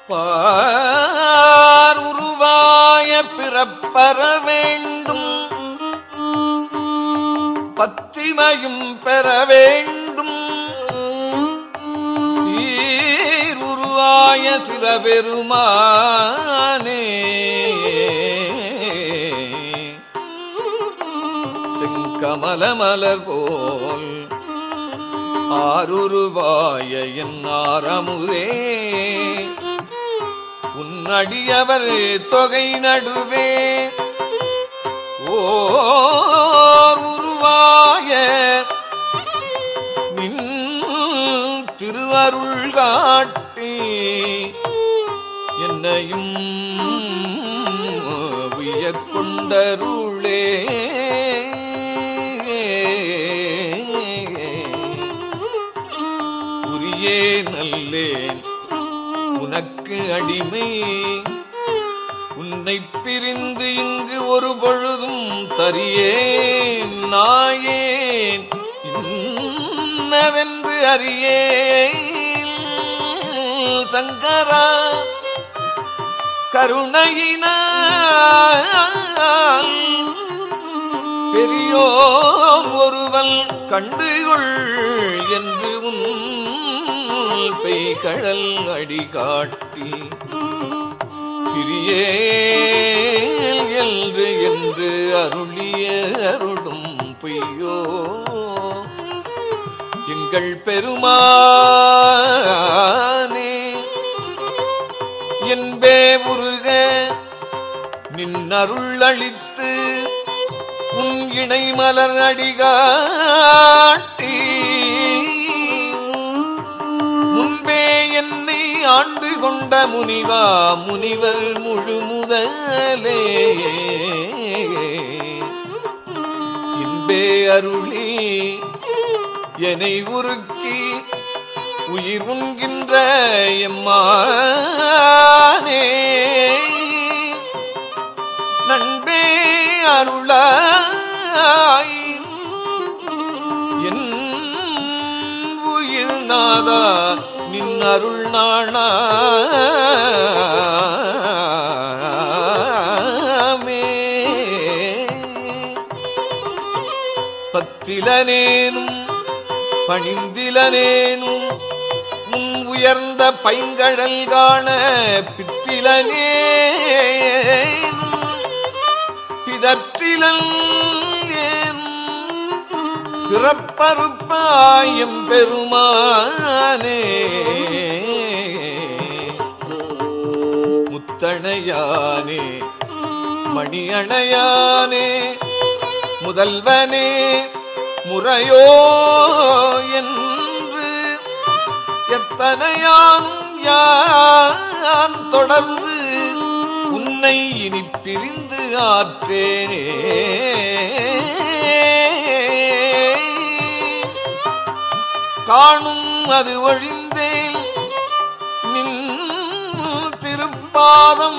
பார் உருவாய பிறப்பற வேண்டும் பத்திமையும் பெற வேண்டும் சீருருவாய சிவபெருமானே செங்கமல மலர் போல் ஆருருவாய என் ஆரமுதே உன்னடியவர் தொகை நடுவே ஓர் உருவாய நின் திருவருள் காட்டி என்னையும் உய்யக் கொண்டருளே உரியே நல்லேன் உனக்கு அடிமை உன்னை பிரிந்து இங்கு ஒரு பொழுதும் தரியேன் நாயேன் இன்னதென்று அறியேன் சங்கரா கருணையினால் பெரியோர் ஒருவன் கண்டுகொள் என்று உன் பெய்கழல் அடி காட்டி பிரியேல் என்று என்று அருளிய அருளும் பொய்யோ எங்கள் பெருமானே என்பே உருக நின் அருள் அளித்து உன் இணை மலர் அடிகாட்டி முன்பே என்னை ஆண்டு கொண்ட முனிவா முனிவர் முழு முதலே இன்பே அருளி என்னை உருக்கி உயிர் உண்கின்ற எம்மானே நண்பே அருளாய் என் உயிர் நாதா நின் அருள் நாணாமே பத்திலனேனும் பணிந்திலனேனும் உன் உயர்ந்த பைங்கழல் காண பித்திலனேனும் பிதற்றிலன் ஏனும் பிறப்பறுப்பாயம் பெருமானே முத்தணையானே மணியணையானே முதல்வனே முறையோ என்று எத்தனையான் யான் தொடர்ந்து உன்னை இனி பிரிந்து ஆற்றேனே காணும் அது ஒழிந்தேன் நின் திருப்பாதம்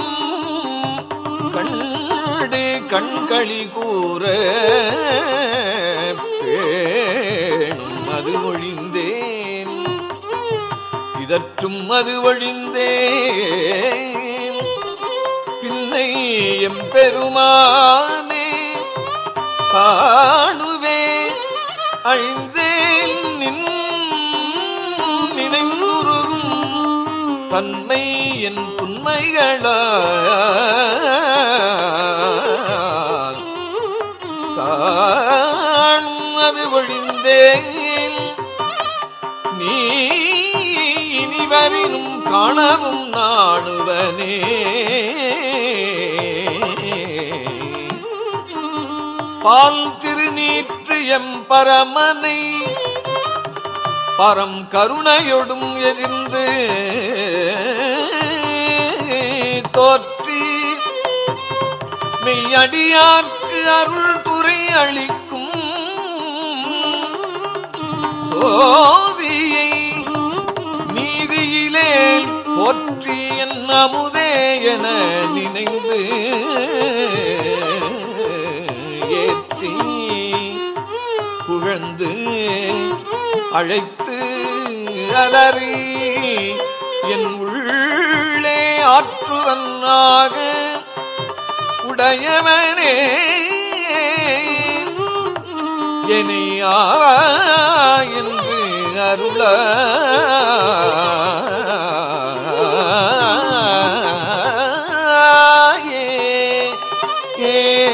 கண்டு கண்களி கூற பேணும் அது ஒழிந்தேன் இதற்றும் அது ஒழிந்தேன் பின்னை எம்பெருமானே காணுவே அழிந்தேன் நின் நினைவுருகும் தன்மை என் புன்மைகளால் காணும் அது ஒழிந்தேன் நீ இனிவரினும் காணவும் நாணுவனே பால் திருநீற்று எம் பரமனை பரம் கருணையொடும் எதிர்ந்து தோற்றி மெய்யடியார்க்கு அருள் துறை அளிக்கும் சோதியை நீதியிலே போற்றி என் அமுதே என நினைந்து ஏற்றி புகழ்ந்து அழைத்து அலறி என் உள்ளே ஆற்றுவனாக உடையவனே என்னையா என்று அருள ஏ ஏ